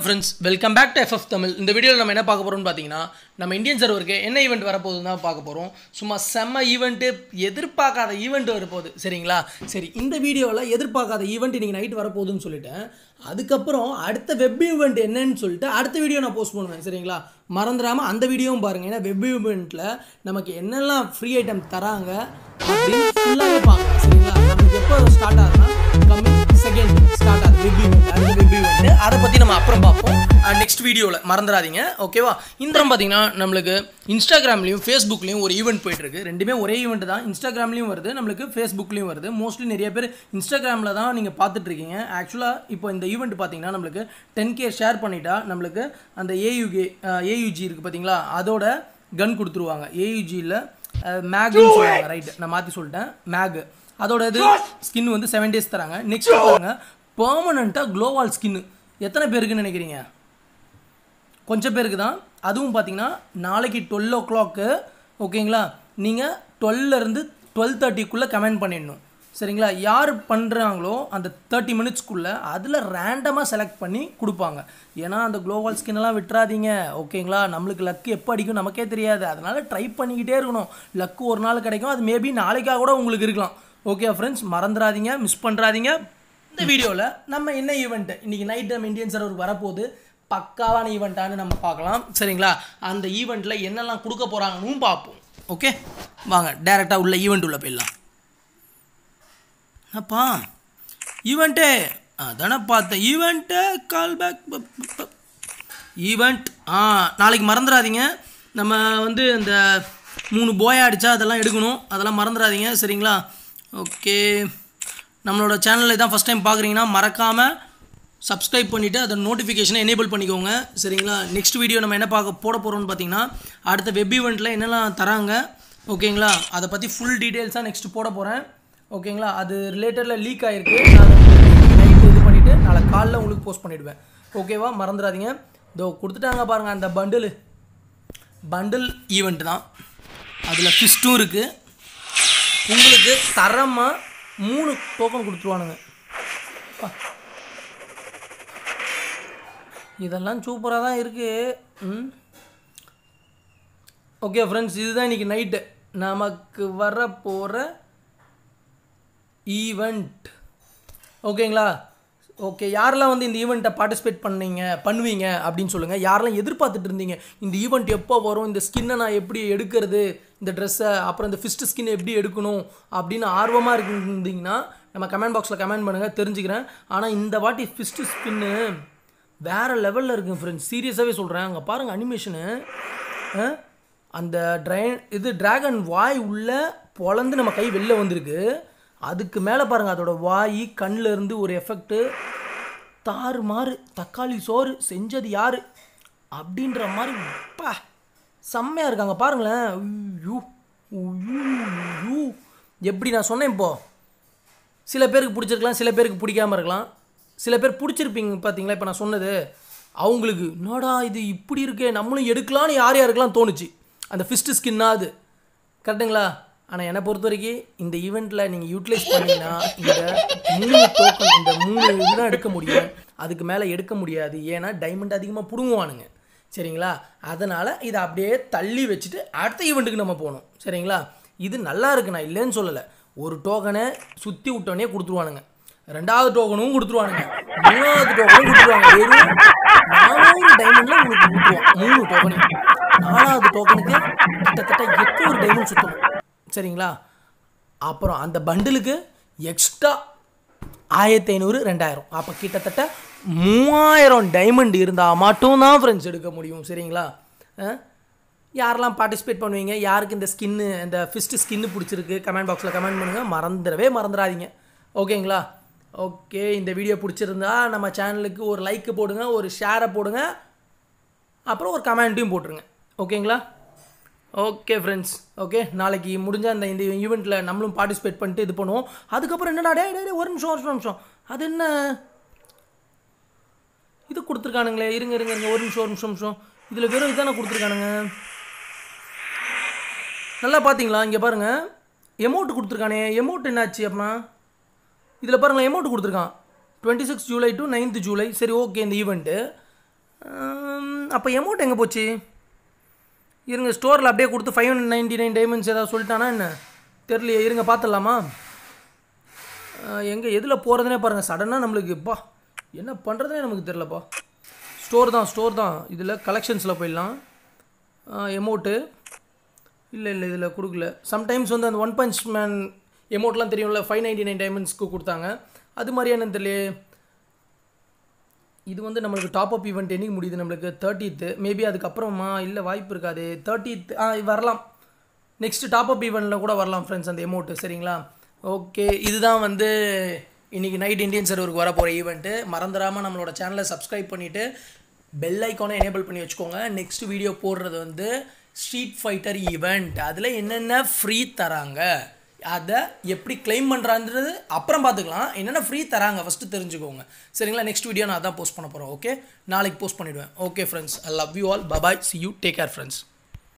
Friends welcome back to FF Tamil இந்த வீடியோவில் நம்ம என்ன பார்க்க போகிறோம்னு பார்த்தீங்கன்னா நம்ம இந்தியன் சர்வருக்கு என்ன ஈவெண்ட் வரப்போகுதுன்னு தான் பார்க்க போகிறோம் சும்மா செம்ம ஈவெண்ட்டு எதிர்பார்க்காத ஈவெண்ட் வரப்போகுது சரிங்களா சரி இந்த வீடியோவில் எதிர்பார்க்காத ஈவெண்ட் இன்றைக்கி நைட் வரப்போகுதுன்னு சொல்லிட்டேன் அதுக்கப்புறம் அடுத்த வெப் ஈவெண்ட் என்னன்னு சொல்லிட்டு அடுத்த வீடியோ நான் போஸ்ட் பண்ணுவேன் சரிங்களா மறந்துடாமல் அந்த வீடியோவும் பாருங்கள் ஏன்னா வெப் ஈவெண்ட்டில் நமக்கு என்னெல்லாம் ஃப்ரீ ஐட்டம் தராங்க அப்படின்னு ஃபுல்லாகவே பார்க்கலாம் சரிங்களா நமக்கு எப்போ ஸ்டார்ட் ஆகுதுன்னா கம்மிங் செகண்ட் ஸ்டார்ட் ஆகுது வெப் ஈவெண்ட் அடுத்த வெப் ஈவெண்ட் அதை பற்றி நம்ம அப்புறம் பார்ப்போம் நெக்ஸ்ட் வீடியோவில் மறந்துடாதீங்க ஓகேவா இந்த பார்த்தீங்கன்னா நம்மளுக்கு இன்ஸ்டாகிராம்லேயும் ஃபேஸ்புக்லேயும் ஒரு ஈவெண்ட் போயிட்டுருக்கு ரெண்டுமே ஒரே ஈவெண்ட் தான் இன்ஸ்டாகிராம்லேயும் வருது நம்மளுக்கு ஃபேஸ்புக்லேயும் வருது மோஸ்ட்லி நிறைய பேர் இன்ஸ்டாகிராமில் தான் நீங்கள் பார்த்துட்ருக்கீங்க ஆக்சுவலாக இப்போ இந்த ஈவெண்ட் பார்த்தீங்கன்னா நம்மளுக்கு டென் கே ஷேர் பண்ணிட்டா நம்மளுக்கு அந்த ஏயுகே ஏயுஜி இருக்குது பார்த்தீங்களா அதோட கன் கொடுத்துருவாங்க ஏயுஜியில் மேக்னு சொல்லுவாங்க ரைட் நான் மாற்றி சொல்லிட்டேன் மேக் அதோட இது ஸ்கின் வந்து செவன் டேஸ் தராங்க நெக்ஸ்ட் பாருங்க பெர்மனண்ட்டாக க்ளோவால் ஸ்கின்னு எத்தனை பேருக்குன்னு நினைக்கிறீங்க கொஞ்சம் பேருக்கு தான் அதுவும் பார்த்தீங்கன்னா நாளைக்கு டுவெல் ஓ கிளாக்கு ஓகேங்களா நீங்கள் டுவெல்லேருந்து டுவெல் தேர்ட்டிக்குள்ளே கமெண்ட் பண்ணிடணும் சரிங்களா யார் பண்ணுறாங்களோ அந்த தேர்ட்டி மினிட்ஸ்க்குள்ளே அதில் ரேண்டமாக செலக்ட் பண்ணி கொடுப்பாங்க ஏன்னா அந்த க்ளோவால் ஸ்கின்னெல்லாம் விட்டுறாதீங்க ஓகேங்களா நம்மளுக்கு லக்கு எப்போ அடிக்கும் நமக்கே தெரியாது அதனால் ட்ரை பண்ணிக்கிட்டே இருக்கணும் லக்கு ஒரு நாள் கிடைக்கும் அது மேபி நாளைக்காக கூட உங்களுக்கு இருக்கலாம் ஓகே ஃப்ரெண்ட்ஸ் மறந்துடாதீங்க மிஸ் பண்ணுறாதீங்க இந்த வீடியோவில் நம்ம என்ன ஈவெண்ட்டு இன்றைக்கி நைட் நம்ம இந்தியன் சர்வர் வரப்போகுது பக்காவான ஈவெண்ட்டானு நம்ம பார்க்கலாம் சரிங்களா அந்த ஈவெண்ட்டில் என்னெல்லாம் கொடுக்க போகிறாங்கன்னு பார்ப்போம் ஓகே வாங்க டேரெக்டாக உள்ள ஈவெண்ட் உள்ள போயிடலாம் அப்பா ஈவெண்ட்டே அதானே பார்த்தேன் ஈவெண்ட்டு கால் பேக் ஈவெண்ட் ஆ நாளைக்கு மறந்துடாதீங்க நம்ம வந்து இந்த மூணு போயா அடித்தா அதெல்லாம் எடுக்கணும் அதெல்லாம் மறந்துடாதீங்க சரிங்களா ஓகே நம்மளோட சேனலில் தான் ஃபஸ்ட் டைம் பார்க்குறீங்கன்னா மறக்காமல் சப்ஸ்கிரைப் பண்ணிவிட்டு அதை நோட்டிஃபிகேஷனை எனேபிள் பண்ணிக்கோங்க சரிங்களா நெக்ஸ்ட் வீடியோ நம்ம என்ன பார்க்க போட போகிறோம்னு பார்த்தீங்கன்னா அடுத்த வெப் ஈவெண்ட்டில் என்னெல்லாம் தராங்க ஓகேங்களா அதை பற்றி ஃபுல் டீட்டெயில்ஸாக நெக்ஸ்ட் போட போகிறேன் ஓகேங்களா அது ரிலேட்டடில் லீக் ஆகிருக்கு நான் நைட்டு இது பண்ணிவிட்டு நாளை காலைல உங்களுக்கு போஸ்ட் பண்ணிவிடுவேன் ஓகேவா மறந்துடாதீங்க இதோ கொடுத்துட்டாங்க பாருங்கள் அந்த பண்டில் பண்டில் ஈவெண்ட் தான் அதில் ஃபிஸ்ட்டும் இருக்குது உங்களுக்கு தரமாக மூணு டோக்கன் கொடுத்துருவானுங்க அப்பா. இதெல்லாம் சூப்பராக தான் இருக்குது ம் ஓகே ஃப்ரெண்ட்ஸ் இதுதான் இன்றைக்கி நைட்டு நமக்கு வர போகிற ஈவெண்ட் ஓகேங்களா ஓகே யாரெல்லாம் வந்து இந்த ஈவெண்ட்டை பார்ட்டிசிபேட் பண்ணீங்க பண்ணுவீங்க அப்படின்னு சொல்லுங்கள் யாரெல்லாம் எதிர்பார்த்துட்டு இருந்தீங்க இந்த ஈவெண்ட் எப்போ வரும் இந்த ஸ்கின்னை நான் எப்படி எடுக்கிறது இந்த ட்ரெஸ்ஸை அப்புறம் இந்த ஃபிஸ்ட் ஸ்கின் எப்படி எடுக்கணும் அப்படின்னு ஆர்வமாக இருந்தீங்கன்னா நம்ம கமெண்ட் பாக்ஸில் கமெண்ட் பண்ணுங்கள் தெரிஞ்சுக்கிறேன் ஆனால் இந்த வாட்டி ஃபிஸ்ட் ஸ்கின்னு வேறு லெவலில் இருக்குங்க ஃப்ரெண்ட்ஸ் சீரியஸாகவே சொல்கிறேன் அங்கே பாருங்கள் அனிமேஷனு அந்த ட்ரைன் இது டிராகன் வாய் உள்ள பொழந்து நம்ம கை வெளில வந்திருக்கு அதுக்கு மேலே பாருங்கள் அதோட வாய் கண்ணில் இருந்து ஒரு எஃபெக்ட்டு தாறு மாறு தக்காளி சோறு செஞ்சது யார் அப்படின்ற மாதிரி பா செம்மையாக இருக்காங்க பாருங்களேன் ஐயோ, ஐயோ, ஐயோ. எப்படி நான் சொன்னேன் இப்போ சில பேருக்கு பிடிச்சிருக்கலாம் சில பேருக்கு பிடிக்காம இருக்கலாம் சில பேர் பிடிச்சிருப்பீங்க பார்த்தீங்களா இப்போ நான் சொன்னது அவங்களுக்கு என்னடா இது இப்படி இருக்கே நம்மளும் எடுக்கலாம்னு யார் யாருக்கெல்லாம் தோணுச்சு அந்த ஃபிஸ்ட்டு ஸ்கின்னா அது கரெக்டுங்களா ஆனால் என்னை பொறுத்த வரைக்கும் இந்த ஈவெண்ட்டில் நீங்கள் யூட்டிலைஸ் பண்ணீங்கன்னா இந்த மூணு டோக்கன் இந்த மூணு இதுதான் எடுக்க முடியும் அதுக்கு மேலே எடுக்க முடியாது ஏன்னா டைமண்ட் அதிகமாக பிடுங்குவானுங்க சரிங்களா அதனால் இதை அப்படியே தள்ளி வச்சுட்டு அடுத்த ஈவெண்ட்டுக்கு நம்ம போகணும் சரிங்களா இது நல்லா இருக்கு நான் இல்லைன்னு சொல்லலை ஒரு டோக்கனை சுற்றி விட்டோடனே கொடுத்துருவானுங்க ரெண்டாவது டோக்கனும் கொடுத்துருவானுங்க மூணாவது டோக்கனும் கொடுத்துருவாங்க வெறும் நானூறு டைமண்டில் உங்களுக்கு கொடுத்துருவோம் மூணு டோக்கனையும் நாலாவது டோக்கனுக்கு கிட்டத்தட்ட எட்நூறு டைமண்ட் சுற்றணும் சரிங்களா அப்புறம் அந்த பண்டிலுக்கு எக்ஸ்ட்ரா ஆயிரத்தி ஐநூறு ரெண்டாயிரம் அப்போ கிட்டத்தட்ட மூவாயிரம் டைமண்ட் இருந்தால் மட்டும்தான் ஃப்ரெண்ட்ஸ் எடுக்க முடியும் சரிங்களா அஹ்? யாரெல்லாம் பார்ட்டிசிபேட் பண்ணுவீங்க யாருக்கு இந்த ஸ்கின்னு இந்த ஃபிஸ்ட்டு ஸ்கின்னு பிடிச்சிருக்கு கமெண்ட் பாக்ஸில் கமெண்ட் பண்ணுங்கள் மறந்துடவே மறந்துடாதீங்க ஓகேங்களா ஓகே இந்த வீடியோ பிடிச்சிருந்தா நம்ம சேனலுக்கு ஒரு லைக்கு போடுங்க ஒரு ஷேரை போடுங்க அப்புறம் ஒரு கமெண்ட்டையும் போட்டுருங்க ஓகேங்களா ஓகே ஃப்ரெண்ட்ஸ் ஓகே நாளைக்கு முடிஞ்ச அந்த இந்த ஈவெண்ட்டில் நம்மளும் பார்ட்டிசிபேட் பண்ணிட்டு இது பண்ணுவோம் அதுக்கப்புறம் என்னடா டே டே ஒரு நிமிஷம் ஒரு நிமிஷம் அது என்ன இது கொடுத்துருக்கானுங்களே இருங்க இருங்க இருங்க ஒரு நிமிஷம் ஒரு நிமிஷம் நிமிஷம் இதில் வெறும் இதானே கொடுத்துருக்கானுங்க நல்லா பார்த்தீங்களா இங்கே பாருங்கள் எமௌண்ட் கொடுத்துருக்கானே எமௌண்ட் என்னாச்சு அப்படின்னா இதில் பாருங்களேன் எமௌண்ட் கொடுத்துருக்கான் twenty six July to ninth July சரி ஓகே இந்த ஈவெண்ட்டு அப்போ எமௌண்ட் எங்கே போச்சு இருங்க ஸ்டோரில் அப்படியே கொடுத்து five hundred ninety nine diamonds ஏதாவது சொல்லிட்டானா என்ன தெரியலையே இருங்க பார்த்துடலாமா எங்கே எதில் போகிறதுனே பாருங்கள் சடனாக நம்மளுக்கு பா என்ன பண்ணுறதுனே நமக்கு தெரிலப்பா ஸ்டோர் தான் ஸ்டோர் தான் இதில் கலெக்ஷன்ஸில் போயிடலாம் எமௌண்ட்டு இல்லை இல்லை இதில் கொடுக்கல சம்டைம்ஸ் வந்து அந்த ஒன் பஞ்ச் மேன் எமௌண்ட்லாம் தெரியும்ல ஃபைவ் நைன்டி நைன் டைமண்ட்ஸ்க்கு கொடுத்தாங்க அது மாதிரியான தெரியலையே இது வந்து நம்மளுக்கு டாப் அப் ஈவெண்ட் என்னைக்கு முடியுது நம்மளுக்கு தேர்ட்டீத்து மேபி அதுக்கப்புறமா இல்லை வாய்ப்பு இருக்காது தேர்ட்டீத் ஆ வரலாம் நெக்ஸ்ட் டாப் அப் ஈவெண்ட்டில் கூட வரலாம் ஃப்ரெண்ட்ஸ் அந்த எமௌண்ட்டு சரிங்களா ஓகே இதுதான் வந்து இன்றைக்கி நைட் இந்தியன் சர்வருக்கு வர போகிற ஈவெண்ட்டு மறந்துடாமல் நம்மளோட சேனலை சப்ஸ்கிரைப் பண்ணிவிட்டு பெல் ஐக்கானை எனேபிள் பண்ணி வச்சுக்கோங்க நெக்ஸ்ட் வீடியோ போடுறது வந்து ஸ்ட்ரீட் ஃபைட்டர் ஈவெண்ட் அதில் என்னென்ன ஃப்ரீ தராங்க அதை எப்படி கிளைம் பண்ணுறான்றது அப்புறம் பார்த்துக்கலாம் என்னென்ன ஃப்ரீ தராங்க ஃபஸ்ட்டு தெரிஞ்சுக்கோங்க சரிங்களா நெக்ஸ்ட் வீடியோ நான் அதான் போஸ்ட் பண்ண போகிறேன் ஓகே நாளைக்கு போஸ்ட் பண்ணிவிடுவேன் okay friends I love you all bye bye see you take care friends